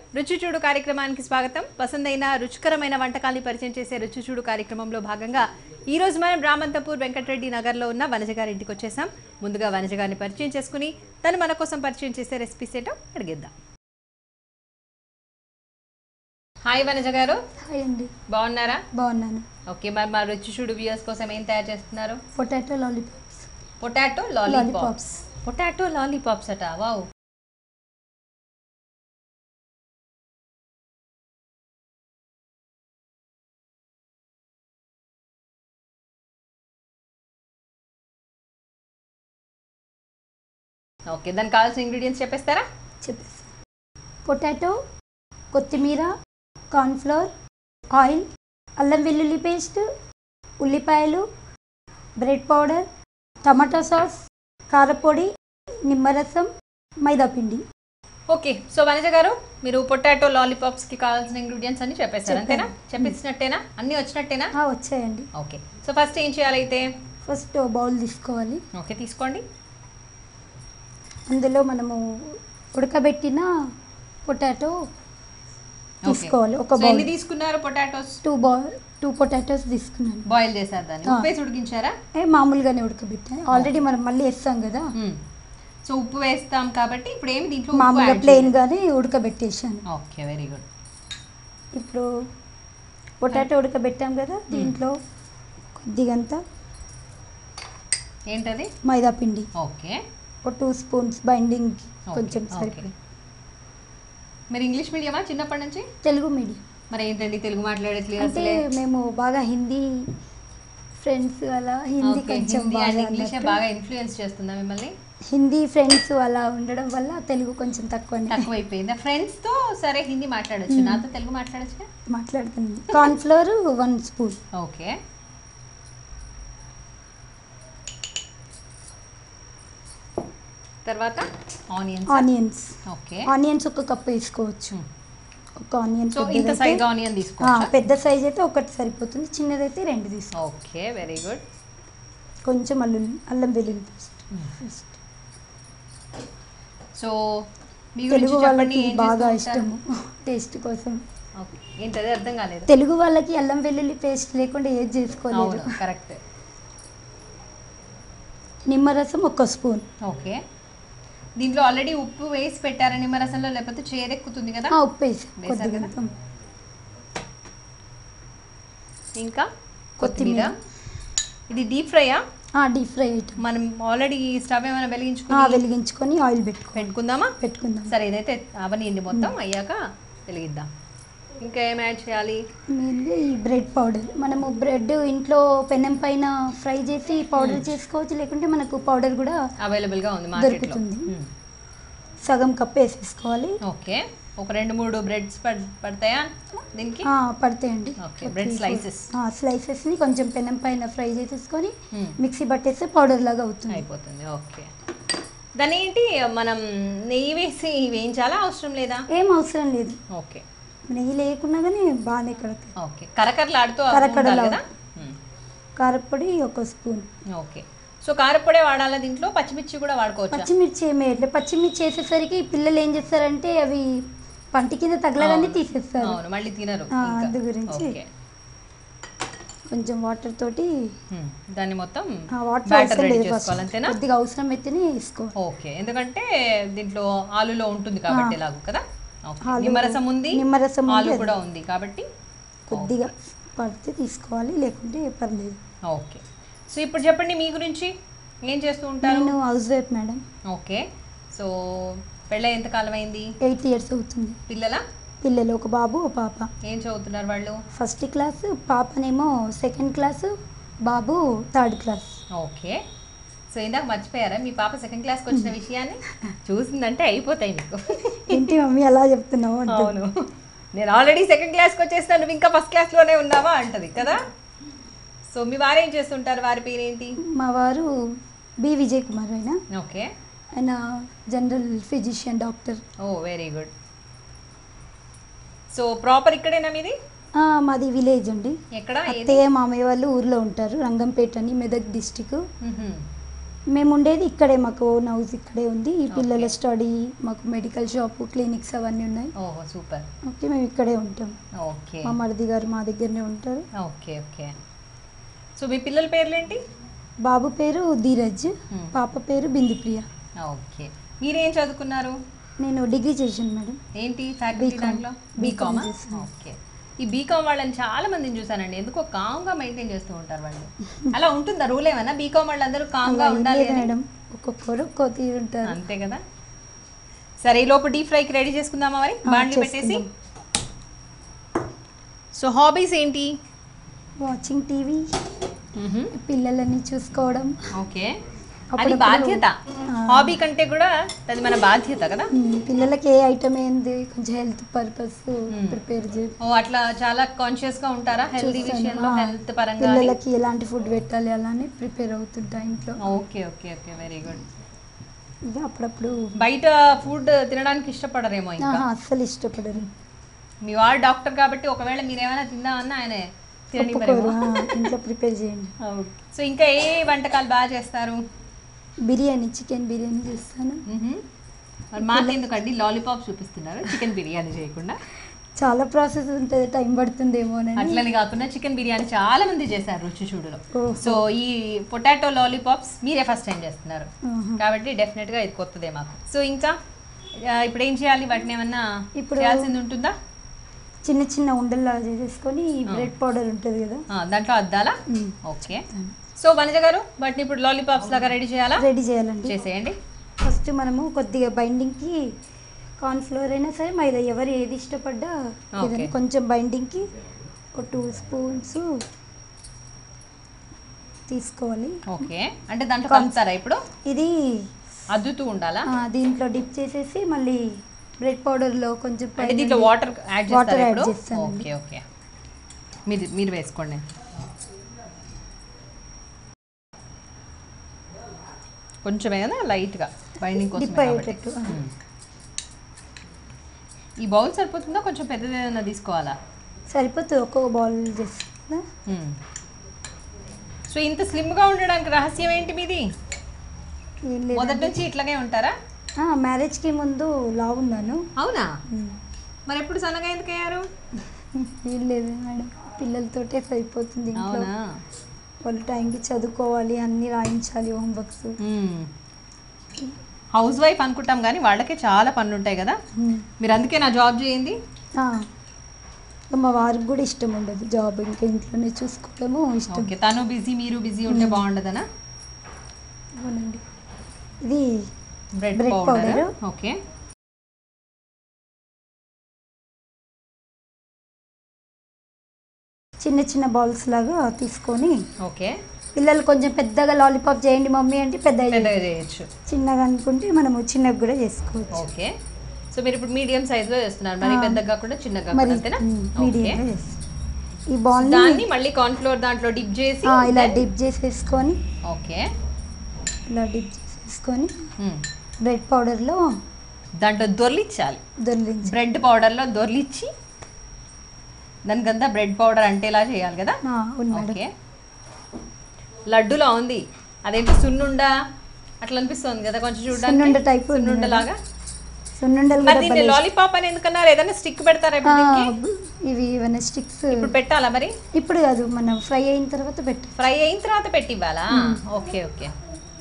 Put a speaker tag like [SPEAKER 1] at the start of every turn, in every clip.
[SPEAKER 1] రుచి చూడు కార్యక్రమానికి స్వాగతం పసందైన రుచికరమైన వంటకాల్ని పరిచయం చేసే రుచి చూడు కార్యక్రమంలో భాగంగా ఈ రోజు మనం రామంతపూర్ వెంకటరెడ్డి నగర్లో ఉన్న వనజ గారి ఇంటికి వచ్చేసాం ముందుగా వనజ గారిని పరిచయం చేసుకుని తను మన కోసం పరిచయం చేసే రెసిపీస్ ఏంటో అడిగిద్దాం హాయ్ వనజ గారు
[SPEAKER 2] హాయ్ అండి
[SPEAKER 1] బాగున్నారా
[SPEAKER 2] బాగున్నాను
[SPEAKER 1] ఓకే మరి మా రుచి చూడు వ్యూయర్స్ కోసం ఏం తయారు చేస్తున్నారు
[SPEAKER 2] potato lollipops
[SPEAKER 1] potato lollipops
[SPEAKER 2] lollipops
[SPEAKER 1] potato lollipops అట వావ్ ఓకే దానికి కావాల్సిన ఇంగ్రీడియంట్స్ చెప్పేస్తారా
[SPEAKER 2] చెప్పేసి పొటాటో కొత్తిమీర కార్న్ఫ్లోర్ ఆయిల్ అల్లం వెల్లుల్లి పేస్ట్ ఉల్లిపాయలు బ్రెడ్ పౌడర్ టమాటా సాస్ కారపొడి నిమ్మరసం మైదాపిండి
[SPEAKER 1] ఓకే సో వనజ గారు మీరు పొటాటో లాలీపాప్స్ కి కావాల్సిన ఇంగ్రీడియంట్స్ అన్ని చెప్పేస్తారు అంతేనా చెప్పేసినట్టేనా అన్ని వచ్చినట్టేనా
[SPEAKER 2] ఆ, వచ్చాయండి
[SPEAKER 1] ఓకే సో ఫస్ట్ ఏం చేయాలైతే
[SPEAKER 2] ఫస్ట్ బౌల్ తీసుకోవాలి
[SPEAKER 1] ఓకే తీసుకోండి
[SPEAKER 2] అందులో మనము ఉడకబెట్టిన పొటాటో తీసుకోవాలి ఒక
[SPEAKER 1] సో ఎన్ని
[SPEAKER 2] బౌల్
[SPEAKER 1] తీసుకున్నారు పొటాటోస్
[SPEAKER 2] టూ బౌ టూ పొటాటోస్ తీసుకున్నాను
[SPEAKER 1] బాయిల్ చేశారు దాన్ని
[SPEAKER 2] ఆ.
[SPEAKER 1] ఉప్పు వేసి ఉడికించారా
[SPEAKER 2] ఏ మామూలుగానే ఉడకబెట్టాను ఆల్రెడీ మనం మళ్ళీ వేస్తాం కదా
[SPEAKER 1] సో ఉప్పు వేస్తాం కాబట్టి ఇప్పుడు ఏమి దీంట్లో ఉప్పు
[SPEAKER 2] మామూలుగా
[SPEAKER 1] add
[SPEAKER 2] ప్లెయిన్
[SPEAKER 1] చేయాలి?
[SPEAKER 2] గానే ఉడకబెట్టేసాను
[SPEAKER 1] ఓకే వెరీ గుడ్
[SPEAKER 2] ఇప్పుడు పొటాటో ఉడకబెట్టాం కదా దీంట్లో కొద్దిగంత
[SPEAKER 1] ఏంటది
[SPEAKER 2] మైదా పిండి
[SPEAKER 1] ఓకే
[SPEAKER 2] ఒక టూ స్పూన్స్ బైండింగ్
[SPEAKER 1] ఓకే,
[SPEAKER 2] కొంచెం
[SPEAKER 1] ఓకే.
[SPEAKER 2] సరిపోయి
[SPEAKER 1] మీరు ఇంగ్లీష్ మీడియమా చిన్నప్పటి నుంచి
[SPEAKER 2] తెలుగు మీడియం
[SPEAKER 1] మరి ఏంటండి తెలుగు మాట్లాడట్లేదు
[SPEAKER 2] అంటే
[SPEAKER 1] అసలే
[SPEAKER 2] మేము బాగా హిందీ ఫ్రెండ్స్ అలా హిందీ
[SPEAKER 1] ఓకే
[SPEAKER 2] కొంచెం
[SPEAKER 1] హిందీ
[SPEAKER 2] బాగా
[SPEAKER 1] అండ్ ఇంగ్లీష్
[SPEAKER 2] అన్నట్టు.
[SPEAKER 1] బాగా ఇన్ఫ్లుయెన్స్ చేస్తుందా మిమ్మల్ని
[SPEAKER 2] హిందీ ఫ్రెండ్స్ అలా ఉండడం వల్ల తెలుగు కొంచెం తక్కువనే
[SPEAKER 1] తక్కువైపోయింది ఫ్రెండ్స్ తో సరే హిందీ మాట్లాడొచ్చు నాతో తెలుగు మాట్లాడొచ్చు
[SPEAKER 2] మాట్లాడుతుంది కార్న్ఫ్లోర్ వన్ స్పూన్
[SPEAKER 1] ఓకే తర్వాత ఆనియన్స్
[SPEAKER 2] ఆనియన్స్
[SPEAKER 1] ఓకే
[SPEAKER 2] ఆనియన్స్ ఒక కప్ వేసుకోవచ్చు ఒక ఆనియన్
[SPEAKER 1] సో ఇంత సైజ్ ఆనియన్ తీసుకోవచ్చా
[SPEAKER 2] పెద్ద సైజ్ అయితే ఒకటి సరిపోతుంది చిన్నదైతే రెండు తీసుకో
[SPEAKER 1] ఓకే వెరీ గుడ్
[SPEAKER 2] కొంచెం అల్లం అల్లం వెల్లుల్లి పేస్ట్ ఫస్ట్
[SPEAKER 1] సో మీ గురించి
[SPEAKER 2] తెలుగు
[SPEAKER 1] చెప్పండి
[SPEAKER 2] వాళ్ళకి
[SPEAKER 1] ఏం
[SPEAKER 2] బాగా
[SPEAKER 1] చేస్తూ
[SPEAKER 2] ఇష్టము
[SPEAKER 1] ఉంటారు?
[SPEAKER 2] టేస్ట్ కోసం
[SPEAKER 1] ఓకే ఏంటది అర్థం కాలేదు
[SPEAKER 2] తెలుగు వాళ్ళకి అల్లం వెల్లుల్లి పేస్ట్ లేకుండా ఏది చేసుకోలేదు
[SPEAKER 1] అవును కరెక్ట్
[SPEAKER 2] నిమ్మరసం ఒక స్పూన్
[SPEAKER 1] ఓకే దీంట్లో ఆల్రెడీ ఉప్పు వేసి పెట్టారా నిమ్మరసంలో లేకపోతే చేదెక్కుతుంది కదా
[SPEAKER 2] ఆ, ఉప్పు వేసాం
[SPEAKER 1] వేశారు
[SPEAKER 2] కొద్దిగా
[SPEAKER 1] కదా? ఇంకా కొత్తిమీర
[SPEAKER 2] కొత్తిమీర.
[SPEAKER 1] ఇది డీప్ ఫ్రైయా
[SPEAKER 2] డీప్ ఫ్రై ఐటమ్
[SPEAKER 1] మనం ఆల్రెడీ స్టవ్ ఏమైనా వెలిగించుకుని
[SPEAKER 2] వెలిగించుకొని ఆయిల్ పెట్టుకో
[SPEAKER 1] పెట్టుకుందామా
[SPEAKER 2] పెట్టుకుందాం
[SPEAKER 1] సరే ఇదైతే అవనియండి మొత్తం అయ్యాక వెలిగిద్దాం ఇంకా ఏం యాడ్ చేయాలి
[SPEAKER 2] మెయిన్గా ఈ బ్రెడ్ పౌడర్ మనము బ్రెడ్ ఇంట్లో పెనం పైన ఫ్రై చేసి పౌడర్ చేసుకోవచ్చు లేకుంటే మనకు పౌడర్ కూడా
[SPEAKER 1] అవైలబుల్ గా ఉంది మార్కెట్లో
[SPEAKER 2] దొరుకుతుంది. సగం కప్ వేసేసుకోవాలి
[SPEAKER 1] ఓకే ఒక రెండు మూడు బ్రెడ్స్ పడతాయా దీనికి
[SPEAKER 2] ఆ, పడతాయండి
[SPEAKER 1] Okay, bread slices.
[SPEAKER 2] స్లైసెస్ని కొంచెం పెనం పైన ఫ్రై చేసేసుకొని
[SPEAKER 1] Hmm.
[SPEAKER 2] మిక్సీ పట్టేస్తే పౌడర్ లాగా అవుతుంది
[SPEAKER 1] అయిపోతుంది ఓకే దాని ఏంటి మనం నెయ్యి వేసి వేయించాలా అవసరం లేదా
[SPEAKER 2] ఏం అవసరం లేదు
[SPEAKER 1] ఓకే
[SPEAKER 2] నెయ్యి లేకున్నా కానీ బాగానే కడతాయి
[SPEAKER 1] ఓకే కరకరలాడుతూ
[SPEAKER 2] కరకరలా-
[SPEAKER 1] ఉండాలి కదా మ్మ్.
[SPEAKER 2] కారపొడి ఒక స్పూన్
[SPEAKER 1] ఓకే సో కారపొడే వాడాలా దీంట్లో పచ్చిమిర్చి కూడా వాడుకోవచ్చా
[SPEAKER 2] పచ్చిమిర్చి ఏమి వేయట్లేదు పచ్చిమిర్చి వేసేసరికి పిల్లలు ఏం చేస్తారంటే అవి పంటి కింద తగలగానే
[SPEAKER 1] అవును.
[SPEAKER 2] తీసేస్తారు
[SPEAKER 1] అవును మళ్ళీ తినరు
[SPEAKER 2] ఆ,
[SPEAKER 1] ఇంకా.
[SPEAKER 2] అందు గురించి.
[SPEAKER 1] ఓకే
[SPEAKER 2] కొంచెం వాటర్ తోటి
[SPEAKER 1] మ్మ్. దాన్ని మొత్తం
[SPEAKER 2] ఆ వాటర్
[SPEAKER 1] బ్యాటర్
[SPEAKER 2] అవసరం
[SPEAKER 1] రెడీ
[SPEAKER 2] లేదు first.
[SPEAKER 1] చేసుకోవాలి అంతేనా
[SPEAKER 2] కొద్దిగా అవసరం అయితేనే వేసుకోవాలి
[SPEAKER 1] ఓకే ఎందుకంటే దీంట్లో ఆలులో ఉంటుంది కాబట్టి
[SPEAKER 2] ఆ.
[SPEAKER 1] ఎలాగో కదా ఓకే.
[SPEAKER 2] ఆలు-
[SPEAKER 1] నిమ్మరసం ఉంది
[SPEAKER 2] నిమ్మరసం ఉంది,
[SPEAKER 1] ఆలు
[SPEAKER 2] అది.
[SPEAKER 1] కూడా ఉంది కాబట్టి
[SPEAKER 2] కొద్దిగా పడితే తీసుకోవాలి లేకుంటే పర్లేదు
[SPEAKER 1] ఓకే సో ఇప్పుడు చెప్పండి మీ గురించి ఏం చేస్తూ ఉంటారు
[SPEAKER 2] నేను house wife madam
[SPEAKER 1] okay so పెళ్ళ ఎంత కాలం అయింది
[SPEAKER 2] ఎయిట్ ఇయర్స్ అవుతుంది
[SPEAKER 1] పిల్లల
[SPEAKER 2] పిల్లలు ఒక బాబు ఒక పాప
[SPEAKER 1] ఏం చదువుతున్నారు వాళ్ళు
[SPEAKER 2] ఫస్ట్ క్లాస్ పాపనేమో సెకండ్ క్లాస్ బాబు థర్డ్ క్లాస్
[SPEAKER 1] ఓకే సో ఇందాక మర్చిపోయారా మీ పాప సెకండ్ క్లాస్కి వచ్చిన విషయాన్ని చూసిందంటే అయిపోతాయి మీకు
[SPEAKER 2] ఏంటి మమ్మీ అలా చెప్తున్నావు అంటే
[SPEAKER 1] అవును నేను ఆల్రెడీ సెకండ్ క్లాస్కి వచ్చేసిన నువ్వు ఇంకా ఫస్ట్ క్లాస్లోనే ఉన్నావా అంటది కదా సో మీ వారు ఏం చేస్తుంటారు వారి పేరేంటి
[SPEAKER 2] మా వారు బి విజయ్ కుమార్ ఆయన
[SPEAKER 1] ఓకే
[SPEAKER 2] ఆయన general physician doctor
[SPEAKER 1] oh very good so proper ఇక్కడేనా మీది
[SPEAKER 2] ఆ, మాది విలేజ్ అండి
[SPEAKER 1] ఎక్కడ ఏది
[SPEAKER 2] అత్తయ్య మామయ్య వాళ్ళు ఊర్లో ఉంటారు రంగంపేట అని మెదక్ డిస్టిక్
[SPEAKER 1] మ్మ్హ్మ్.
[SPEAKER 2] మేము ఉండేది ఇక్కడే మాకు ఓన్ హౌస్ ఇక్కడే ఉంది ఈ పిల్లల స్టడీ మాకు మెడికల్ షాప్ క్లినిక్స్ అవన్నీ ఉన్నాయి
[SPEAKER 1] ఓహో సూపర్
[SPEAKER 2] ఓకే మేము ఇక్కడే ఉంటాం
[SPEAKER 1] ఓకే
[SPEAKER 2] మా మరిది గారు మా దగ్గరనే ఉంటారు
[SPEAKER 1] ఓకే ఓకే సో మీ పిల్లల పేర్లేంటి
[SPEAKER 2] బాబు పేరు ధీరజ్
[SPEAKER 1] Hmm.
[SPEAKER 2] పాప పేరు బిందుప్రియ
[SPEAKER 1] ఓకే మీరేం చదువుకున్నారు
[SPEAKER 2] నేను డిగ్రీ చేశాను మేడం
[SPEAKER 1] ఏంటి ఫ్యాకల్టీ
[SPEAKER 2] B.Com.
[SPEAKER 1] దాంట్లో
[SPEAKER 2] B.Com
[SPEAKER 1] బీకామా
[SPEAKER 2] చేస్తున్నాను.
[SPEAKER 1] ఓకే ఈ బీకామ్ వాళ్ళని చాలా మందిని చూసానండి ఎందుకో కామ్గా మెయింటైన్ చేస్తూ ఉంటారు వాళ్ళు అలా ఉంటుందా రూల్ ఏమన్నా బీకామ్ వాళ్ళందరూ కామ్గా
[SPEAKER 2] అలా ఏం
[SPEAKER 1] ఉండాలి
[SPEAKER 2] లేదు
[SPEAKER 1] అని?
[SPEAKER 2] మేడం ఒక్కొక్కరు ఒక్కో తీరు ఉంటారు
[SPEAKER 1] అంతే కదా సరే ఈ లోపు డీప్ ఫ్రైకి రెడీ చేసుకుందామా మరి
[SPEAKER 2] ఆ,
[SPEAKER 1] బాండ్లీ పెట్టేసి
[SPEAKER 2] చేసుకుందాం.
[SPEAKER 1] సో హాబీస్ ఏంటి
[SPEAKER 2] వాచింగ్ టీవీ పిల్లలని చూసుకోవడం
[SPEAKER 1] ఓకే అది
[SPEAKER 2] అప్పుడప్పుడు-
[SPEAKER 1] బాధ్యత
[SPEAKER 2] ఆ.
[SPEAKER 1] హాబీ కంటే కూడా అది మన బాధ్యత కదా
[SPEAKER 2] ఉమ్, పిల్లలకి ఏ ఐటమ్ ఏంది కొంచెం హెల్త్ పర్పస్ ప్రిపేర్ చేసి
[SPEAKER 1] ఓ అట్లా చాలా కాన్షియస్ గా ఉంటారా హెల్తీ
[SPEAKER 2] చూస్తాను.
[SPEAKER 1] విషయంలో
[SPEAKER 2] ఆ,
[SPEAKER 1] హెల్త్ పరంగా అని?
[SPEAKER 2] పిల్లలకి ఎలాంటి ఫుడ్ పెట్టాలి అలానే ప్రిపేర్ అవుతుంటా ఇంట్లో
[SPEAKER 1] okay okay okay very good
[SPEAKER 2] ఇక అప్పుడప్పుడు
[SPEAKER 1] బయట ఫుడ్ తినడానికి ఇష్టపడరేమో ఇంకా
[SPEAKER 2] ఆహా, అస్సలు ఇష్టపడరు
[SPEAKER 1] మీ వాడు డాక్టర్ కాబట్టి ఒకవేళ మీరు ఏమైనా తిందామన్నా ఆయన
[SPEAKER 2] ఒప్పుకోరు
[SPEAKER 1] తిననివ్వరేమో
[SPEAKER 2] ఆ, ఇంట్లో ప్రిపేర్ చేయండి
[SPEAKER 1] సో ఇంకా ఏ వంటకాలు బాగా చేస్తారు
[SPEAKER 2] బిర్యానీ చికెన్ బిర్యానీ చేస్తాను
[SPEAKER 1] మ్హూ. మరి మాకు ఎందుకండి లాలీపాప్ చూపిస్తున్నారు చికెన్ బిర్యానీ చేయకుండా
[SPEAKER 2] చాలా ప్రాసెస్ ఉంటుంది టైం పడుతుందేమోనని
[SPEAKER 1] అట్లని కాకుండా చికెన్ బిర్యానీ చాలా మంది చేశారు రుచి చూడులో
[SPEAKER 2] ఓహో.
[SPEAKER 1] సో ఈ పొటాటో లాలీపాప్స్ మీరే ఫస్ట్ టైం చేస్తున్నారు
[SPEAKER 2] ఆహా.
[SPEAKER 1] కాబట్టి డెఫినెట్ గా ఇది కొత్తదే మాకు సో ఇంకా ఆ, ఇప్పుడు ఏం చేయాలి వాటిని ఏమన్నా
[SPEAKER 2] ఇప్పుడు-
[SPEAKER 1] చేయాల్సింది ఉంటుందా
[SPEAKER 2] చిన్న చిన్న ఉండల్లా చేసేసుకొని బ్రెడ్ పౌడర్ ఉంటుంది కదా
[SPEAKER 1] ఆ, దాంట్లో అద్దాలా
[SPEAKER 2] మ్.
[SPEAKER 1] ఓకే సో వనజ గారు వాటిని ఇప్పుడు లాలీపాప్స్ లాగా రెడీ చేయాలా
[SPEAKER 2] రెడీ చేయాలండి
[SPEAKER 1] చేసేయండి
[SPEAKER 2] ఫస్ట్ మనము కొద్దిగా బైండింగ్కి కార్న్ ఫ్లోర్ అయినా సరే మైదా ఎవరు ఏది ఇష్టపడ్డా
[SPEAKER 1] ఓకే.
[SPEAKER 2] ఏదైనా కొంచెం బైండింగ్కి ఒక టూ స్పూన్స్ తీసుకోవాలి
[SPEAKER 1] ఓకే అంటే దాంట్లో
[SPEAKER 2] కాన్-
[SPEAKER 1] కలుపుతారా ఇప్పుడు
[SPEAKER 2] ఇది
[SPEAKER 1] అద్దుతూ ఉండాలా
[SPEAKER 2] ఆ, దీంట్లో డిప్ చేసేసి మళ్ళీ బ్రెడ్ పౌడర్లో కొంచెం
[SPEAKER 1] అంటే
[SPEAKER 2] పైన
[SPEAKER 1] దీంట్లో వాటర్ యాడ్
[SPEAKER 2] Water
[SPEAKER 1] చేస్తారా
[SPEAKER 2] add
[SPEAKER 1] ఇప్పుడు
[SPEAKER 2] చేస్తానండి.
[SPEAKER 1] ఓకే ఓకే మీరు మీరు వేసుకోండి కొంచెమే కదా లైట్గా బైండింగ్ కోసం
[SPEAKER 2] డిప్ అయ్యేటట్టు ఆ.
[SPEAKER 1] ఈ బౌల్ సరిపోతుందా కొంచెం పెద్దది ఏదైనా తీసుకోవాలా
[SPEAKER 2] సరిపోతుంది ఒక్కొక్క బాల్ చేస్తుందా
[SPEAKER 1] సో ఇంత స్లిమ్గా ఉండడానికి రహస్యం ఏంటి మీది
[SPEAKER 2] ఏం
[SPEAKER 1] మొదటి
[SPEAKER 2] లేదు
[SPEAKER 1] నుంచి ఇట్లాగే ఉంటారా
[SPEAKER 2] మ్యారేజ్కి ముందు లావు ఉన్నాను
[SPEAKER 1] అవునా
[SPEAKER 2] ఉమ్.
[SPEAKER 1] మరి ఎప్పుడు సన్నగా ఎందుకు అయ్యారు
[SPEAKER 2] ఏం లేదు మేడం పిల్లలతోటే సరిపోతుంది ఇంట్లో
[SPEAKER 1] అవునా
[SPEAKER 2] వాళ్ళు టైంకి చదువుకోవాలి అన్నీ రాయించాలి హోంవర్క్స్
[SPEAKER 1] హౌస్ వైఫ్ అనుకుంటాం కానీ వాళ్ళకే చాలా పనులు ఉంటాయి కదా మీరు అందుకే నా జాబ్ చేయండి
[SPEAKER 2] మా వారికి కూడా ఇష్టం ఉండదు జాబ్ ఇంకా ఇంట్లోనే చూసుకోవడము ఇష్టం
[SPEAKER 1] ఓకే తను బిజీ మీరు బిజీ ఉంటే బాగుండదనా
[SPEAKER 2] అవునండి ఇది
[SPEAKER 1] bread
[SPEAKER 2] Bread
[SPEAKER 1] powder
[SPEAKER 2] powder.
[SPEAKER 1] Okay
[SPEAKER 2] చిన్న చిన్న బాల్స్ లాగా తీసుకొని
[SPEAKER 1] ఓకే
[SPEAKER 2] పిల్లలు కొంచెం పెద్దగా లాలీపాప్ చేయండి మమ్మీ అంటే పెద్ద
[SPEAKER 1] పెద్దగా చేయొచ్చు
[SPEAKER 2] చిన్నగా అనుకుంటే మనము చిన్నగా కూడా చేసుకోవచ్చు
[SPEAKER 1] ఓకే సో మీరు ఇప్పుడు మీడియం సైజ్ లో చేస్తున్నారు మరి
[SPEAKER 2] ఆ.
[SPEAKER 1] పెద్దగా కాకుండా చిన్నగా
[SPEAKER 2] మరి
[SPEAKER 1] కాకుండా అంతేనా ఓకే
[SPEAKER 2] మీడియంగా చేస్తాం ఈ బాల్ని
[SPEAKER 1] దాన్ని మళ్ళీ కార్న్ ఫ్లోర్ దాంట్లో డిప్ చేసి
[SPEAKER 2] ఆ, ఇలా
[SPEAKER 1] then-
[SPEAKER 2] డిప్ చేసేసుకొని
[SPEAKER 1] ఓకే
[SPEAKER 2] ఇలా డిప్ చేసేసుకొని
[SPEAKER 1] మ్మ్.
[SPEAKER 2] బ్రెడ్ పౌడర్లో
[SPEAKER 1] దాంట్లో దొర్లిచ్చాలి
[SPEAKER 2] దొరిలించి
[SPEAKER 1] బ్రెడ్ పౌడర్లో దొర్లిచ్చి దానికంతా బ్రెడ్ పౌడర్ అంటేలా చేయాలి కదా
[SPEAKER 2] అవును మేడం
[SPEAKER 1] ఓకే లడ్డులా ఉంది అదేంటి సున్నుండా అట్లా అనిపిస్తుంది కదా కొంచెం
[SPEAKER 2] సున్నుండ
[SPEAKER 1] చూడడానికి
[SPEAKER 2] type ఉంది
[SPEAKER 1] సున్నుండ
[SPEAKER 2] మేడం.
[SPEAKER 1] లాగా
[SPEAKER 2] సున్నుండలు
[SPEAKER 1] మరి
[SPEAKER 2] కూడా
[SPEAKER 1] దీన్ని
[SPEAKER 2] భలే
[SPEAKER 1] లాలీపాప్ అని ఎందుకన్నారు ఏదైనా స్టిక్ పెడతారా
[SPEAKER 2] ఆ,
[SPEAKER 1] ఇప్పుడు దీనికి?
[SPEAKER 2] ఇవి ఏమైనా స్టిక్స్
[SPEAKER 1] ఇప్పుడు పెట్టాలా మరి
[SPEAKER 2] ఇప్పుడు కాదు మనం ఫ్రై అయిన తర్వాత పెట్టు
[SPEAKER 1] ఫ్రై అయిన తర్వాత పెట్టి ఇవ్వాలా ఓకే ఓకే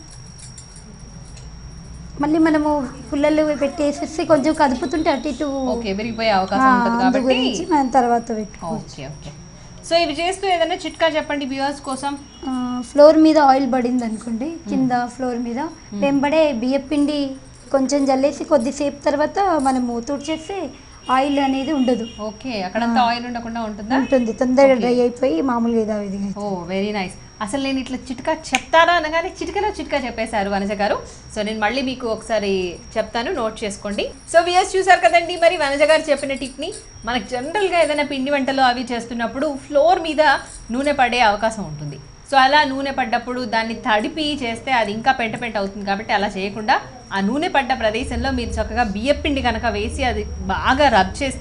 [SPEAKER 2] మళ్ళీ మనము పుల్లలు పెట్టేసేసి కొంచెం కదుపుతుంటే అటు ఇటు
[SPEAKER 1] ఓకే విరిగిపోయే అవకాశం
[SPEAKER 2] ఆ,
[SPEAKER 1] ఉంటుంది
[SPEAKER 2] అందు
[SPEAKER 1] కాబట్టి
[SPEAKER 2] గురించి మనం తర్వాత పెట్టుకోవచ్చు
[SPEAKER 1] ఓకే ఓకే సో ఇవి చేస్తూ ఏదైనా చిట్కా చెప్పండి వ్యూవర్స్ కోసం
[SPEAKER 2] ఆ, ఫ్లోర్ మీద ఆయిల్ పడింది అనుకోండి కింద ఫ్లోర్ మీద వెంబడే బియ్య పిండి కొంచెం జల్లేసి కొద్దిసేపు తర్వాత మనము తుడిచేస్తే ఆయిల్ అనేది ఉండదు
[SPEAKER 1] ఓకే అక్కడంతా ఆయిల్ ఉండకుండా ఉంటుందా
[SPEAKER 2] ఉంటుంది తొందరగా డ్రై అయిపోయి మామూలుగా ఇదా విధిగా
[SPEAKER 1] ఓ వెరీ నైస్ అసలు నేను ఇట్లా చిట్కా చెప్తారా అనగానే చిటికలో చిట్కా చెప్పేశారు వనజ గారు సో నేను మళ్ళీ మీకు ఒకసారి చెప్తాను నోట్ చేసుకోండి సో వియర్స్ చూసారు కదండి మరి వనజ గారు చెప్పిన టిప్ని మనకు జనరల్గా ఏదైనా పిండి వంటలు అవి చేస్తున్నప్పుడు ఫ్లోర్ మీద నూనె పడే అవకాశం ఉంటుంది సో అలా నూనె పడ్డప్పుడు దాన్ని తడిపి చేస్తే అది ఇంకా పెంట పెంట అవుతుంది కాబట్టి అలా చేయకుండా ఆ నూనె పడ్డ ప్రదేశంలో మీరు చక్కగా బియ్యపిండి కనుక వేసి అది బాగా రబ్ చేస్తే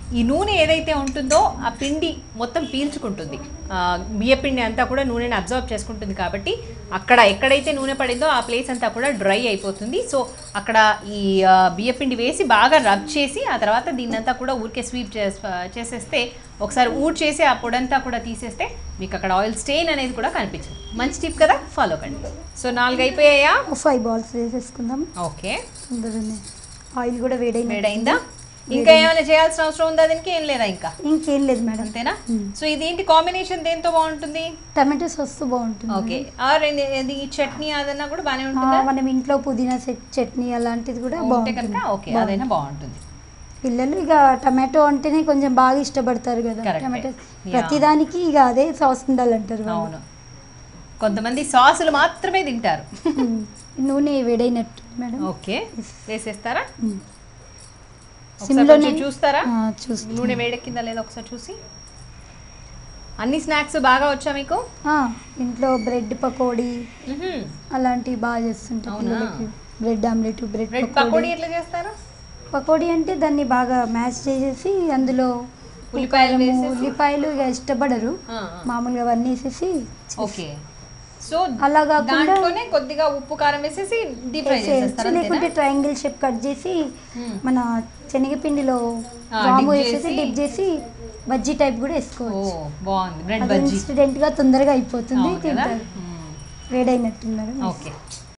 [SPEAKER 1] ఈ నూనె ఏదైతే ఉంటుందో ఆ పిండి మొత్తం పీల్చుకుంటుంది ఆ, బియ్య పిండి అంతా కూడా నూనెని అబ్జర్వ్ చేసుకుంటుంది కాబట్టి అక్కడ ఎక్కడైతే నూనె పడిందో ఆ ప్లేస్ అంతా కూడా డ్రై అయిపోతుంది సో అక్కడ ఈ ఆ, బియ్య పిండి వేసి బాగా రబ్ చేసి ఆ తర్వాత దీన్నంతా కూడా ఊరికే స్వీప్ చేసేస్తే ఒకసారి ఊడ్ చేసి ఆ పొడంతా కూడా తీసేస్తే మీకు అక్కడ ఆయిల్ స్టెయిన్ అనేది కూడా కనిపించదు మంచి టిప్ కదా ఫాలో కండి సో నాలుగు అయిపోయాయా
[SPEAKER 2] ఒక ఫైవ్ బాల్స్ వేసేసుకుందాం
[SPEAKER 1] ఓకే
[SPEAKER 2] తొందరనే ఆయిల్ కూడా వేడైంది
[SPEAKER 1] వేడైందా ఇంకా ఏమైనా చేయాల్సిన అవసరం ఉందా దీనికి ఏం లేదా ఇంకా
[SPEAKER 2] ఇంకేం లేదు మేడం
[SPEAKER 1] అంతేనా సో ఇది ఏంటి కాంబినేషన్ దేంతో బాగుంటుంది
[SPEAKER 2] టమాటో సాస్ బాగుంటుంది
[SPEAKER 1] ఓకే ఆ రెండు ఇది ఈ చట్నీ అదన్నా కూడా బాగానే
[SPEAKER 2] ఆ,
[SPEAKER 1] ఉంటుందా
[SPEAKER 2] మనం ఇంట్లో పుదీనా చెట్- చట్నీ అలాంటిది కూడా
[SPEAKER 1] ఉంటే
[SPEAKER 2] బాగుంటుంది
[SPEAKER 1] కనుక ఓకే అదైనా బాగుంటుంది
[SPEAKER 2] పిల్లలు ఇక టమాటో అంటేనే కొంచెం బాగా ఇష్టపడతారు కదా
[SPEAKER 1] Correct.
[SPEAKER 2] Tomato
[SPEAKER 1] Yeah.
[SPEAKER 2] ప్రతిదానికి ఇక అదే సాస్ ఉండాలంటారు వాళ్ళు.
[SPEAKER 1] అవును కొంతమంది సాసులు మాత్రమే తింటారు
[SPEAKER 2] ఉమ్. నూనె వేడైనట్టు మేడం
[SPEAKER 1] ఓకే వేసేస్తారా
[SPEAKER 2] ఉమ్.
[SPEAKER 1] ఒకసారి
[SPEAKER 2] సిమ్లోనే
[SPEAKER 1] కొంచెం చూస్తారా
[SPEAKER 2] ఆ, చూస్తాను
[SPEAKER 1] నూనె వేడెక్కిందా లేదా ఒకసారి చూసి అన్ని స్నాక్స్ బాగా వచ్చా మీకు
[SPEAKER 2] ఆ, ఇంట్లో బ్రెడ్ పకోడీ
[SPEAKER 1] మ్హూ.
[SPEAKER 2] అలాంటివి బాగా చేస్తుంటాం
[SPEAKER 1] అవునా?
[SPEAKER 2] పిల్లలకి బ్రెడ్ ఆమ్లెట్ బ్రెడ్
[SPEAKER 1] రెడ్
[SPEAKER 2] పకోడీ
[SPEAKER 1] పకోడీ ఎట్లా చేస్తారు
[SPEAKER 2] పకోడీ అంటే దాన్ని బాగా మ్యాష్ చేసేసి అందులో
[SPEAKER 1] ఉల్లిపాయలు
[SPEAKER 2] కారము,
[SPEAKER 1] వేసేసి?
[SPEAKER 2] ఉల్లిపాయలు ఇక ఇష్టపడరు
[SPEAKER 1] ఆ, ఆ.
[SPEAKER 2] మామూలుగా అవన్నీ వేసేసి
[SPEAKER 1] ఓకే సో
[SPEAKER 2] అలా కాకుండా-
[SPEAKER 1] దాంట్లోనే కొద్దిగా ఉప్పు కారం వేసేసి డీప్ ఫ్రై
[SPEAKER 2] వేసేయచ్చు.
[SPEAKER 1] చేసేస్తారా
[SPEAKER 2] లేకుంటే
[SPEAKER 1] అంతేనా?
[SPEAKER 2] ట్రయాంగిల్ షేప్ కట్ చేసి
[SPEAKER 1] మ్మ్.
[SPEAKER 2] మన శనగపిండిలో
[SPEAKER 1] ఆ,
[SPEAKER 2] వాము
[SPEAKER 1] dip
[SPEAKER 2] వేసేసి
[SPEAKER 1] చేసి-
[SPEAKER 2] డిప్ చేసి బజ్జీ టైప్ కూడా
[SPEAKER 1] ఓ
[SPEAKER 2] వేసుకోవచ్చు
[SPEAKER 1] బాగుంది బ్రెడ్
[SPEAKER 2] అది
[SPEAKER 1] బజ్జీ
[SPEAKER 2] ఇన్స్టెంట్ గా తొందరగా అయిపోతుంది
[SPEAKER 1] అవును కదా
[SPEAKER 2] తింటారు
[SPEAKER 1] మ్మ్.
[SPEAKER 2] వేడైనట్టు మేడం
[SPEAKER 1] ఓకే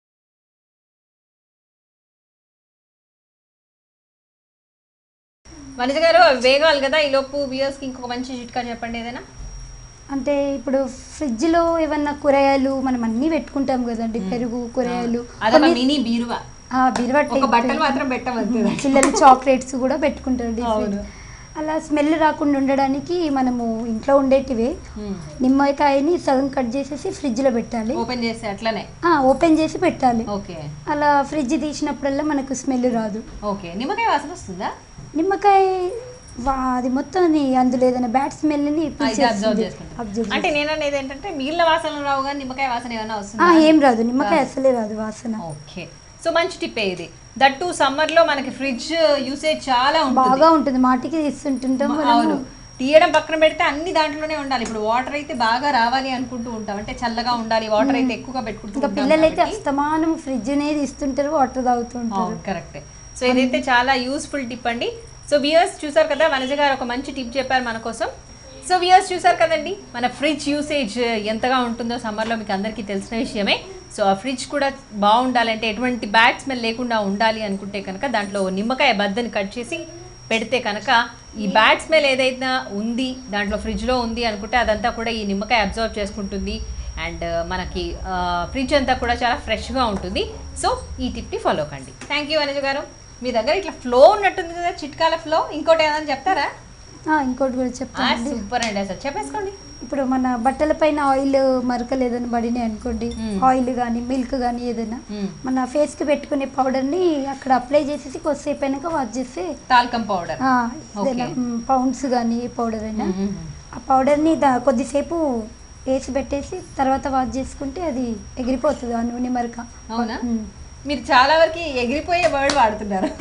[SPEAKER 1] వనిజ గారు అవి వేగాలి కదా ఈ లోపు వ్యూయర్స్ కి ఇంకొక మంచి చిట్కా చెప్పండి ఏదైనా
[SPEAKER 2] అంటే ఇప్పుడు ఫ్రిడ్జ్ లో ఏమన్నా కూరగాయలు మనం అన్ని పెట్టుకుంటాం కదండి పెరుగు కూరగాయలు
[SPEAKER 1] అదొక
[SPEAKER 2] కొన్ని-
[SPEAKER 1] మినీ బీరువా
[SPEAKER 2] ఆ, బీరువా
[SPEAKER 1] ఒక
[SPEAKER 2] type
[SPEAKER 1] బట్టలు మాత్రం పెట్టవద్దు
[SPEAKER 2] పిల్లలు చాక్లెట్స్ కూడా పెట్టుకుంటారు deep fridge.
[SPEAKER 1] అవును.
[SPEAKER 2] అలా స్మెల్ రాకుండా ఉండడానికి మనము ఇంట్లో ఉండేటివే
[SPEAKER 1] మ్మ్.
[SPEAKER 2] నిమ్మకాయని సగం కట్ చేసేసి ఫ్రిడ్జ్ లో పెట్టాలి
[SPEAKER 1] ఓపెన్ చేస్తే అట్లనే
[SPEAKER 2] ఆ, ఓపెన్ చేసి పెట్టాలి
[SPEAKER 1] ఓకే
[SPEAKER 2] అలా ఫ్రిడ్జ్ తీసినప్పుడల్లా మనకు స్మెల్ రాదు
[SPEAKER 1] ఓకే నిమ్మకాయ వాసన వస్తుందా
[SPEAKER 2] నిమ్మకాయ వా- అది మొత్తం ని- అందులో ఏదైనా బ్యాడ్ స్మెల్ ని
[SPEAKER 1] ఆ, ఇది అబ్జర్వ్
[SPEAKER 2] తీసేస్తుంది.
[SPEAKER 1] చేసుకుంటా
[SPEAKER 2] Observe
[SPEAKER 1] అంటే నేను అనేది ఏంటంటే మిగిలిన వాసనలు రావు కానీ నిమ్మకాయ వాసన ఏమైనా
[SPEAKER 2] ఆ,
[SPEAKER 1] వస్తుందా
[SPEAKER 2] ఏం రాదు నిమ్మకాయ అసలే రాదు వాసన
[SPEAKER 1] ఓకే సో మంచి టిప్పే ఇది దట్టు సమ్మర్ లో మనకి ఫ్రిడ్జ్ యూసేజ్ చాలా ఉంటుంది
[SPEAKER 2] బాగా ఉంటుంది మాటికి తీస్తుంటుంటాం
[SPEAKER 1] అవును
[SPEAKER 2] మనము
[SPEAKER 1] తీయడం పక్కన పెడితే అన్ని దాంట్లోనే ఉండాలి ఇప్పుడు వాటర్ అయితే బాగా రావాలి అనుకుంటూ ఉంటాం అంటే చల్లగా ఉండాలి వాటర్ అయితే ఎక్కువగా పెట్టుకుంటూ
[SPEAKER 2] ఇంకా
[SPEAKER 1] ఉంటాం
[SPEAKER 2] పిల్లలైతే
[SPEAKER 1] కాబట్టి.
[SPEAKER 2] అస్తమానం ఫ్రిడ్జ్ అనేది ఇస్తుంటారు వాటర్ తాగుతుంటారు
[SPEAKER 1] అవును కరెక్టే సో ఇదైతే చాలా యూస్ఫుల్ టిప్ అండి సో వియర్స్ చూసారు కదా వనజ గారు ఒక మంచి టిప్ చెప్పారు మన కోసం సో వియర్స్ చూసారు కదండి మన ఫ్రిడ్జ్ యూసేజ్ ఎంతగా ఉంటుందో సమ్మర్లో మీకు అందరికీ తెలిసిన విషయమే సో ఆ ఫ్రిడ్జ్ కూడా బాగుండాలంటే ఎటువంటి బ్యాడ్ స్మెల్ లేకుండా ఉండాలి అనుకుంటే కనుక దాంట్లో నిమ్మకాయ బద్దని కట్ చేసి పెడితే కనుక ఈ బ్యాడ్ స్మెల్ ఏదైతే ఉంది దాంట్లో ఫ్రిడ్జ్లో ఉంది అనుకుంటే అదంతా కూడా ఈ నిమ్మకాయ అబ్జర్వ్ చేసుకుంటుంది అండ్ మనకి ఫ్రిడ్జ్ అంతా కూడా చాలా ఫ్రెష్గా ఉంటుంది సో ఈ టిప్ని ఫాలో కండి థ్యాంక్ యూ అనుజ గారు మీ దగ్గర ఇట్లా ఫ్లో ఉన్నట్టుంది కదా చిట్కాల ఫ్లో ఇంకోటి ఏమైనా చెప్తారా
[SPEAKER 2] ఆ, ఇంకోటి కూడా చెప్తాను
[SPEAKER 1] సూపర్ అండి అసలు చెప్పేసుకోండి
[SPEAKER 2] ఇప్పుడు మన బట్టల పైన ఆయిల్ మరకలు ఏదైనా పడినాయి అనుకోండి
[SPEAKER 1] మ్మ్.
[SPEAKER 2] ఆయిల్ కానీ మిల్క్ కానీ ఏదైనా
[SPEAKER 1] మ్మ్.
[SPEAKER 2] మన ఫేస్ కి పెట్టుకునే పౌడర్ ని అక్కడ అప్లై చేసేసి కొద్దిసేపు అయినాక వాష్ చేస్తే
[SPEAKER 1] తాల్కం పౌడర్
[SPEAKER 2] ఆ, ఏదైనా పౌండ్స్ కానీ ఏ పౌడర్ అయినా
[SPEAKER 1] మ్మ్.
[SPEAKER 2] ఆ పౌడర్ని దా కొద్దిసేపు వేసి పెట్టేసి తర్వాత వాష్ చేసుకుంటే అది ఎగిరిపోతుంది ఆ నూనె మరక
[SPEAKER 1] అవునా
[SPEAKER 2] మ్మ్.
[SPEAKER 1] మీరు చాలా వరకు ఎగిరిపోయే వర్డ్ వాడుతున్నారు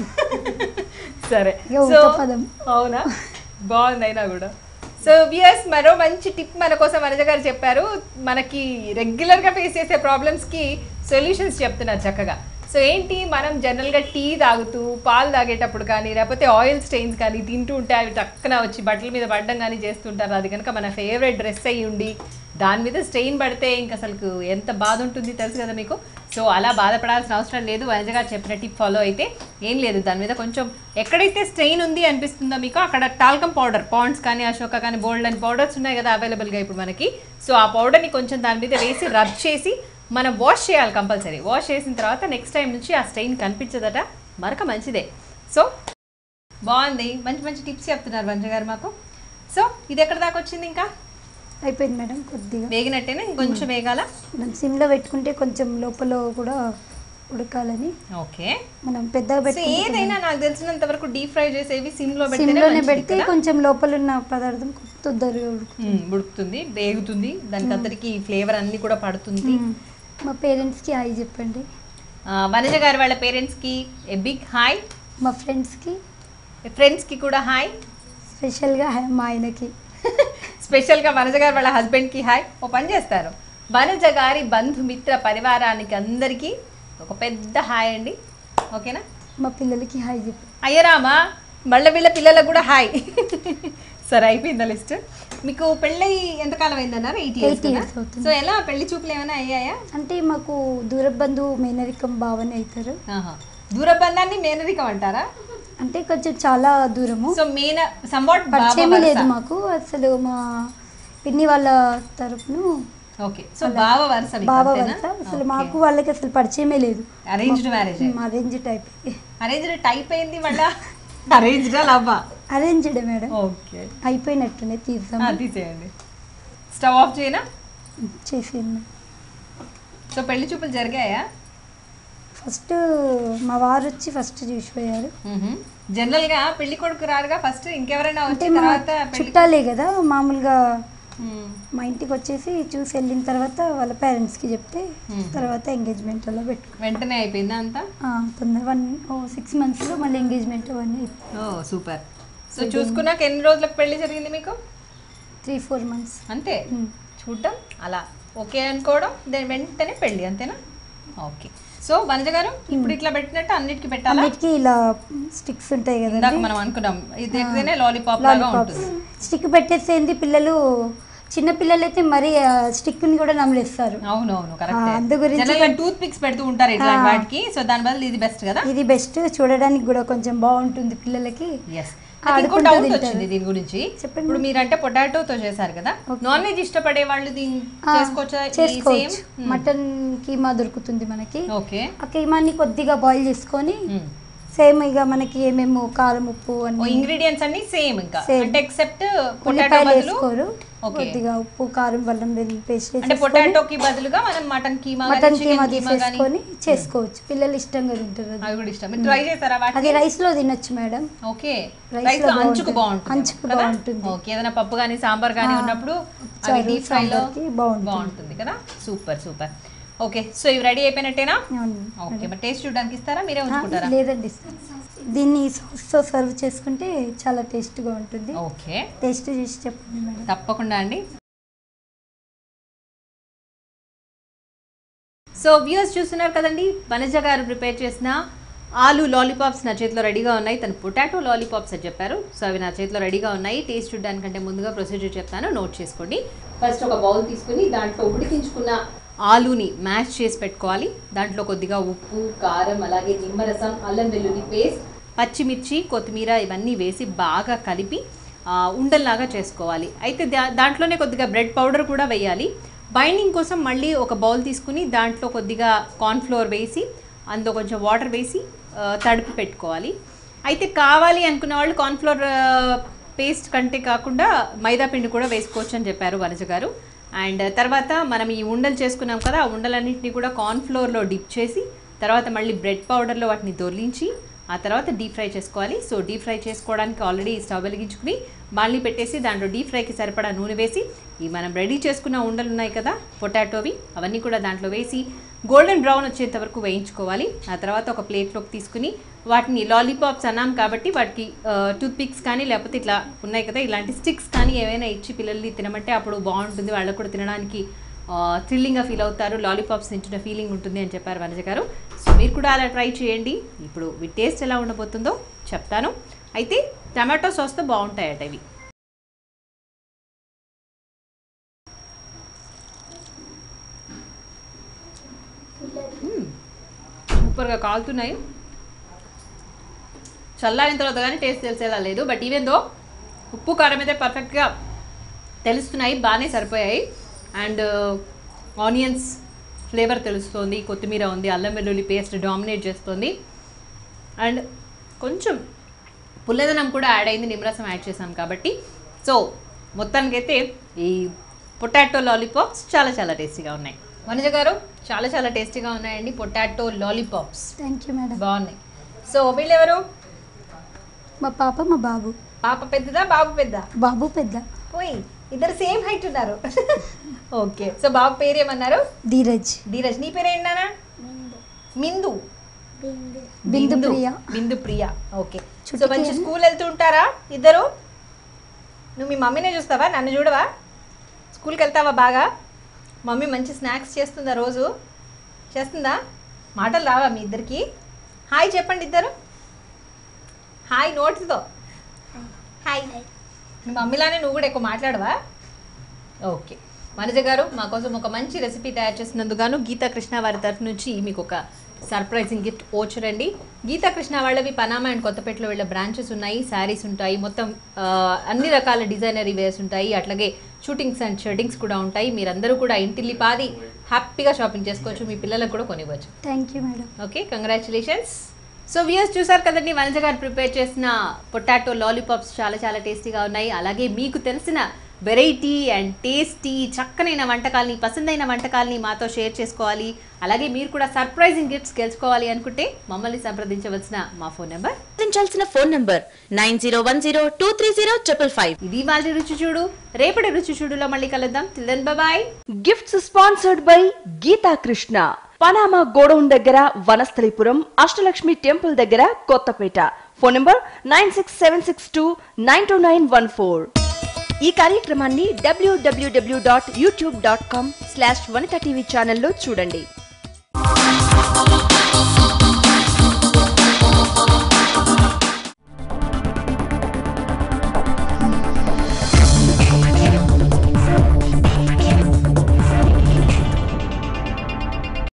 [SPEAKER 1] సరే
[SPEAKER 2] ఇక
[SPEAKER 1] సో
[SPEAKER 2] ఉత్త పదం.
[SPEAKER 1] అవునా బాగుంది అయినా కూడా సో వియర్స్ మరో మంచి టిప్ మన కోసం వనజ గారు చెప్పారు మనకి రెగ్యులర్గా ఫేస్ చేసే ప్రాబ్లమ్స్కి సొల్యూషన్స్ చెప్తున్నారు చక్కగా సో ఏంటి మనం జనరల్గా టీ తాగుతూ పాలు తాగేటప్పుడు కానీ లేకపోతే ఆయిల్ స్టెయిన్స్ కానీ తింటూ ఉంటే అవి టక్కున వచ్చి బట్టల మీద పడడం కానీ చేస్తుంటారు అది కనుక మన ఫేవరెట్ డ్రెస్ అయ్యి ఉండి దాని మీద స్టెయిన్ పడితే ఇంక అసలు ఎంత బాధ ఉంటుంది తెలుసు కదా మీకు సో అలా బాధపడాల్సిన అవసరం లేదు వనజ గారు చెప్పిన టిప్ ఫాలో అయితే ఏం లేదు దాని మీద కొంచెం ఎక్కడైతే స్ట్రెయిన్ ఉంది అనిపిస్తుందో మీకు అక్కడ టాల్కమ్ పౌడర్ పాండ్స్ కానీ అశోక కానీ బోల్డ్ అని పౌడర్స్ ఉన్నాయి కదా అవైలబుల్గా ఇప్పుడు మనకి సో ఆ పౌడర్ని కొంచెం దాని మీద వేసి రబ్ చేసి మనం వాష్ చేయాలి కంపల్సరీ వాష్ చేసిన తర్వాత నెక్స్ట్ టైం నుంచి ఆ స్ట్రెయిన్ కనిపించదట మరొక మంచిదే సో బాగుంది మంచి మంచి టిప్స్ చెప్తున్నారు వంజ గారు మాకు సో ఇది ఎక్కడ దాకా వచ్చింది ఇంకా
[SPEAKER 2] అయిపోయింది మేడం కొద్దిగా
[SPEAKER 1] వేగినట్టేనా ఇంకొంచెం వేగాల
[SPEAKER 2] మనం సిమ్లో పెట్టుకుంటే కొంచెం లోపల కూడా ఉడకాలని
[SPEAKER 1] ఓకే
[SPEAKER 2] మనం పెద్దగా
[SPEAKER 1] సో
[SPEAKER 2] పెట్టుకుంటే
[SPEAKER 1] ఏదైనా నాకు తెలిసినంత వరకు డీప్ ఫ్రై చేసేవి సిమ్ లో
[SPEAKER 2] సిమ్లోనే
[SPEAKER 1] పెడితే
[SPEAKER 2] పెడితే కొంచెం లోపల ఉన్న పదార్థం తొందరగా ఉడుకుతుంది
[SPEAKER 1] ఉడుకుతుంది వేగుతుంది దానికి అందరికి ఫ్లేవర్ అన్ని కూడా పడుతుంది
[SPEAKER 2] మ్మ్. మా పేరెంట్స్కి హాయ్ చెప్పండి
[SPEAKER 1] ఆ, వనజ గారు వాళ్ళ పేరెంట్స్ కి ఏ బిగ్ హాయ్
[SPEAKER 2] మా ఫ్రెండ్స్కి
[SPEAKER 1] ఫ్రెండ్స్ కి కూడా హాయ్
[SPEAKER 2] స్పెషల్గా మా ఆయనకి
[SPEAKER 1] స్పెషల్గా వనజ గారు వాళ్ళ హస్బెండ్కి హాయ్ ఓ పని చేస్తారు వనజ గారి బంధుమిత్ర పరివారానికి అందరికీ ఒక పెద్ద హాయ్ అండి ఓకేనా
[SPEAKER 2] మా పిల్లలకి హాయ్ చెప్పి
[SPEAKER 1] అయ్యరామా మళ్ళీ వీళ్ళ పిల్లలకు కూడా హాయ్ సరే అయిపోయిందా లిస్ట్ మీకు పెళ్ళి ఎంతకాలం అయిందన్నారు ఎయిట్
[SPEAKER 2] Eight years
[SPEAKER 1] ఇయర్స్
[SPEAKER 2] అవుతుంది.
[SPEAKER 1] సో ఎలా పెళ్లి చూపులు ఏమైనా అయ్యాయా
[SPEAKER 2] అంటే మాకు దూర బంధువు మేనరికం భావన అవుతారు
[SPEAKER 1] ఆహా. దూరబంధాన్ని మేనరికం అంటారా
[SPEAKER 2] అంటే కొంచెం చాలా దూరము
[SPEAKER 1] సో మేన సంవాట్
[SPEAKER 2] పరిచయమే లేదు మాకు అసలు మా పిన్ని వాళ్ళ తరపును
[SPEAKER 1] ఓకే సో బావ వరుస
[SPEAKER 2] బావ వరుస అసలు మాకు వాళ్ళకి అసలు పరిచయమే లేదు
[SPEAKER 1] arranged marriage
[SPEAKER 2] arrange type
[SPEAKER 1] arranged type అయింది మళ్ళా అరేంజ్డ్ లవ్వా
[SPEAKER 2] అరేంజ్డ్ మేడం
[SPEAKER 1] ఓకే
[SPEAKER 2] అయిపోయినట్టునే తీద్దాం
[SPEAKER 1] తీసేయండి స్టవ్ ఆఫ్ చేయనా
[SPEAKER 2] చేసేయండి
[SPEAKER 1] సో పెళ్లి చూపులు జరిగాయా
[SPEAKER 2] ఫస్ట్ మా వారు వచ్చి ఫస్ట్ చూసిపోయారు
[SPEAKER 1] జనరల్ గా పెళ్లి కొడుకు రారుగా ఫస్ట్ ఇంకెవరైనా
[SPEAKER 2] అంటే
[SPEAKER 1] వచ్చిన
[SPEAKER 2] మా
[SPEAKER 1] తర్వాత పెళ్లి
[SPEAKER 2] చుట్టాలే కదా మామూలుగా
[SPEAKER 1] మ్మ్.
[SPEAKER 2] మా ఇంటికి వచ్చేసి చూసి వెళ్ళిన తర్వాత వాళ్ళ పేరెంట్స్కి చెప్తే
[SPEAKER 1] Hmm.
[SPEAKER 2] తర్వాత ఎంగేజ్మెంట్ అలా పెట్టుకో
[SPEAKER 1] వెంటనే అయిపోయిందా అంతా
[SPEAKER 2] ఆ, తొందర వన్ ఓ సిక్స్ మంత్స్లో మళ్ళీ ఎంగేజ్మెంట్ అవన్నీ
[SPEAKER 1] ఓ సూపర్ సో చూసుకున్నాక ఎన్ని రోజులకు పెళ్లి జరిగింది మీకు
[SPEAKER 2] త్రీ ఫోర్ మంత్స్
[SPEAKER 1] అంతే చూడటం అలా ఓకే అనుకోవడం దాని వెంటనే పెళ్లి అంతేనా ఓకే సో వనజ గారు ఇప్పుడు ఇట్లా పెట్టినట్టు అన్నిటికీ పెట్టాలా
[SPEAKER 2] అన్నిటికీ ఇలా స్టిక్స్ ఉంటాయి
[SPEAKER 1] ఇందాక
[SPEAKER 2] కదండి
[SPEAKER 1] మనం అనుకున్నాం ఇది ఎక్కితేనే లాలీపాప్ లాగా
[SPEAKER 2] లాలీపాప్స్
[SPEAKER 1] ఉంటుంది
[SPEAKER 2] స్టిక్ పెట్టేసేంది పిల్లలు చిన్న పిల్లలు అయితే మరీ స్టిక్ ని కూడా నమిలేస్తారు
[SPEAKER 1] అవునవును
[SPEAKER 2] ఆ, అందు
[SPEAKER 1] కరెక్ట్
[SPEAKER 2] గురించి-
[SPEAKER 1] జనరల్ గా టూత్ పిక్స్ పెడుతూ ఉంటారు ఇట్లాంటి
[SPEAKER 2] ఆ.
[SPEAKER 1] వాటికి సో దాని బదులు ఇది బెస్ట్ కదా
[SPEAKER 2] ఇది బెస్ట్ చూడడానికి కూడా కొంచెం బాగుంటుంది పిల్లలకి
[SPEAKER 1] ఎస్ ఇంకో
[SPEAKER 2] ఆడుకుంటూ
[SPEAKER 1] డౌట్
[SPEAKER 2] తింటారు.
[SPEAKER 1] వచ్చింది దీని గురించి
[SPEAKER 2] చెప్పండి.
[SPEAKER 1] ఇప్పుడు మీరంటే పొటాటోతో చేశారు కదా నాన్ వెజ్ ఇష్టపడే వాళ్ళు దీన్ని
[SPEAKER 2] ఆ,
[SPEAKER 1] చేసుకోవచ్చా
[SPEAKER 2] చేసుకోవచ్చు మటన్ కీమా దొరుకుతుంది మనకి
[SPEAKER 1] ఓకే
[SPEAKER 2] ఆ కీమాని కొద్దిగా బాయిల్ చేసుకొని సేమ్ ఇక మనకి ఏమేమో కారం ఉప్పు అన్ని
[SPEAKER 1] ఇంగ్రీడియంట్స్ అన్ని సేమ్ ఇంకా
[SPEAKER 2] Same.
[SPEAKER 1] అంటే ఎక్సెప్ట్ పొటాటో
[SPEAKER 2] ఉల్లిపాయలు
[SPEAKER 1] బదులు
[SPEAKER 2] వేసుకోరు
[SPEAKER 1] Okay.
[SPEAKER 2] కొద్దిగా ఉప్పు కారం బెల్లం వెల్లుల్లి పేస్ట్
[SPEAKER 1] అంటే పొటాటోకి బదులుగా మనం mutton keema
[SPEAKER 2] mutton keema
[SPEAKER 1] chicken keema కానీ
[SPEAKER 2] తీసేసుకొని చేసుకోవచ్చు పిల్లలు ఇష్టంగా తింటారు అది
[SPEAKER 1] అవి కూడా ఇష్టం మీరు ట్రై చేస్తారా
[SPEAKER 2] అది
[SPEAKER 1] వాటిని
[SPEAKER 2] రైస్ లో తినొచ్చు మేడం
[SPEAKER 1] ఓకే
[SPEAKER 2] Rice
[SPEAKER 1] రైస్
[SPEAKER 2] లో
[SPEAKER 1] లో అంచుకు
[SPEAKER 2] బాగుంటుంది.
[SPEAKER 1] బాగుంటుంది
[SPEAKER 2] అంచుకు
[SPEAKER 1] కదా?
[SPEAKER 2] బాగుంటుంది.
[SPEAKER 1] ఓకే ఏదైనా పప్పు కానీ సాంబార్ కానీ
[SPEAKER 2] ఆ,
[SPEAKER 1] ఉన్నప్పుడు అవి
[SPEAKER 2] చారు,
[SPEAKER 1] డీప్ ఫ్రై లో
[SPEAKER 2] సాంబార్కి బాగుంటుంది.
[SPEAKER 1] బాగుంటుంది కదా సూపర్ సూపర్ ఓకే సో ఇవి రెడీ అయిపోయినట్టేనా
[SPEAKER 2] అవును
[SPEAKER 1] ఓకే మరి టేస్ట్ చూడడానికి ఇస్తారా మీరే ఉంచుకుంటారా
[SPEAKER 2] లేదండి దీన్ని సాస్తో సర్వ్ చేసుకుంటే చాలా టేస్ట్గా ఉంటుంది
[SPEAKER 1] ఓకే
[SPEAKER 2] టేస్ట్ చేసి చెప్పండి మేడం
[SPEAKER 1] తప్పకుండా అండి సో వ్యూస్ చూస్తున్నారు కదండి వనజ గారు ప్రిపేర్ చేసిన ఆలు లాలీపాప్స్ నా చేతిలో రెడీగా ఉన్నాయి తను పొటాటో లాలీపాప్స్ అని చెప్పారు సో అవి నా చేతిలో రెడీగా ఉన్నాయి టేస్ట్ చూడడానికంటే ముందుగా ప్రొసీజర్ చెప్తాను నోట్ చేసుకోండి ఫస్ట్ ఒక బౌల్ తీసుకుని దాంట్లో ఉడికించుకున్న ఆలుని మ్యాష్ చేసి పెట్టుకోవాలి దాంట్లో కొద్దిగా ఉప్పు కారం అలాగే నిమ్మరసం అల్లం వెల్లుల్లి పేస్ట్ పచ్చిమిర్చి కొత్తిమీర ఇవన్నీ వేసి బాగా కలిపి ఆ, ఉండల్లాగా చేసుకోవాలి అయితే దా- దాంట్లోనే కొద్దిగా బ్రెడ్ పౌడర్ కూడా వేయాలి బైండింగ్ కోసం మళ్ళీ ఒక బౌల్ తీసుకుని దాంట్లో కొద్దిగా కార్న్ఫ్లోర్ వేసి అందులో కొంచెం వాటర్ వేసి ఆ, తడిపి పెట్టుకోవాలి అయితే కావాలి అనుకున్న వాళ్ళు కార్న్ఫ్లోర్ పేస్ట్ కంటే కాకుండా మైదా పిండి కూడా వేసుకోవచ్చు అని చెప్పారు వనజ గారు అండ్ తర్వాత మనం ఈ ఉండలు చేసుకున్నాం కదా ఆ ఉండలన్నింటినీ కూడా కార్న్ఫ్లోర్లో డిప్ చేసి తర్వాత మళ్ళీ బ్రెడ్ పౌడర్లో వాటిని దొర్లించి ఆ తర్వాత డీప్ ఫ్రై చేసుకోవాలి సో డీప్ ఫ్రై చేసుకోవడానికి ఆల్రెడీ స్టవ్ వెలిగించుకుని బాళ్ళని పెట్టేసి దాంట్లో డీప్ ఫ్రైకి సరిపడా నూనె వేసి ఈ మనం రెడీ చేసుకున్న ఉండలు ఉన్నాయి కదా పొటాటోవి అవన్నీ కూడా దాంట్లో వేసి గోల్డెన్ బ్రౌన్ వచ్చేంత వరకు వేయించుకోవాలి ఆ తర్వాత ఒక ప్లేట్లోకి తీసుకుని వాటిని లాలీపాప్స్ అన్నాం కాబట్టి వాటికి టూత్ పిక్స్ కానీ లేకపోతే ఇట్లా ఉన్నాయి కదా ఇలాంటి స్టిక్స్ కానీ ఏవైనా ఇచ్చి పిల్లల్ని తినమంటే అప్పుడు బాగుంటుంది వాళ్ళకు కూడా తినడానికి థ్రిల్లింగ్గా ఫీల్ అవుతారు లాలీపాప్స్ తింటున్న ఫీలింగ్ ఉంటుంది అని చెప్పారు వనజ గారు సో మీరు కూడా అలా ట్రై చేయండి ఇప్పుడు మీ టేస్ట్ ఎలా ఉండబోతుందో చెప్తాను అయితే టమాటో సాస్తో బాగుంటాయట ఇవి మ్మ్. సూపర్గా కాలుతున్నాయి చల్లారిన తర్వాత కానీ టేస్ట్ తెలిసేలా లేదు బట్ ఈవెన్ దో ఉప్పు కారం అయితే పర్ఫెక్ట్గా తెలుస్తున్నాయి బాగానే సరిపోయాయి అండ్ ఆనియన్స్ ఫ్లేవర్ తెలుస్తుంది కొత్తిమీర ఉంది అల్లం వెల్లుల్లి పేస్ట్ డామినేట్ చేస్తుంది అండ్ కొంచెం పుల్లదనం కూడా యాడ్ అయింది నిమ్మరసం యాడ్ చేసాం కాబట్టి సో మొత్తానికైతే ఈ పొటాటో లాలీపాప్స్ చాలా చాలా టేస్టీగా ఉన్నాయి వనజ గారు చాలా చాలా టేస్టీగా ఉన్నాయండి potato lollipops
[SPEAKER 2] thank you madam
[SPEAKER 1] బాగున్నాయి సో వీళ్ళెవరు
[SPEAKER 2] మా పాప మా బాబు
[SPEAKER 1] పాప పెద్దదా బాబు పెద్ద
[SPEAKER 2] బాబు పెద్ద
[SPEAKER 1] పోయి ఇద్దరు సేమ్ హైట్ ఉన్నారు ఓకే సో బాబు పేరు ఏమన్నారు
[SPEAKER 2] ధీరజ్
[SPEAKER 1] ధీరజ్ నీ పేరు ఏంటన్నా మిందు
[SPEAKER 2] బిందు ప్రియ
[SPEAKER 1] బిందు ప్రియ ఓకే సో
[SPEAKER 2] చుట్టుకి
[SPEAKER 1] మంచి
[SPEAKER 2] ఏమి?
[SPEAKER 1] స్కూల్ వెళ్తూ ఉంటారా ఇద్దరు నువ్వు మీ మమ్మీనే చూస్తావా నన్ను చూడవా స్కూల్కి వెళ్తావా బాగా మమ్మీ మంచి స్నాక్స్ చేస్తుందా రోజు చేస్తుందా మాటలు రావా మీ ఇద్దరికి హాయ్ చెప్పండి ఇద్దరు హాయ్ నోట్స్తో హాయ్ మీ మమ్మీలానే నువ్వు కూడా ఎక్కువ మాట్లాడవా ఓకే మనజ గారు మా కోసం ఒక మంచి రెసిపీ తయారు చేసినందుకు గాను గీతా కృష్ణ వారి తరఫు నుంచి మీకు ఒక సర్ప్రైజింగ్ గిఫ్ట్ ఓచరండి గీతా కృష్ణ వాళ్ళవి పనామా అండ్ కొత్తపేటలో వీళ్ళ బ్రాంచెస్ ఉన్నాయి శారీస్ ఉంటాయి మొత్తం ఆ, అన్ని రకాల డిజైనరీ వేర్స్ ఉంటాయి అట్లాగే షూటింగ్స్ అండ్ షర్టింగ్స్ కూడా ఉంటాయి మీరందరూ కూడా ఇంటిల్లి పాది హ్యాపీగా షాపింగ్ చేసుకోవచ్చు మీ పిల్లలకు కూడా కొనివ్వచ్చు
[SPEAKER 2] thank you madam
[SPEAKER 1] okay congratulations so viewers చూసారు కదండి వనజ గారు ప్రిపేర్ చేసిన పొటాటో లాలీపాప్స్ చాలా చాలా టేస్టీగా ఉన్నాయి అలాగే మీకు తెలిసిన వెరైటీ అండ్ టేస్టీ చక్కనైన వంటకాలని పసందైన వంటకాలని మాతో షేర్ చేసుకోవాలి అలాగే మీరు కూడా సర్ప్రైజింగ్ గిఫ్ట్స్ గెలుచుకోవాలి అనుకుంటే మమ్మల్ని సంప్రదించవలసిన మా ఫోన్ నెంబర్
[SPEAKER 3] సంప్రదించాల్సిన phone number nine zero one zero two three zero triple five
[SPEAKER 1] ఇది వాళ్ళ రుచి చూడు రేపటి రుచి చూడులో మళ్ళీ కలుద్దాం till then bye
[SPEAKER 4] gifts sponsored by Geetha Krishna Panama godown దగ్గర వనస్థలిపురం అష్టలక్ష్మి టెంపుల్ దగ్గర Kothapet phone number nine six seven six two nine two nine one four ఈ కార్యక్రమాన్ని W W W dot YouTube dot com slash Vanitha TV ఛానల్లో చూడండి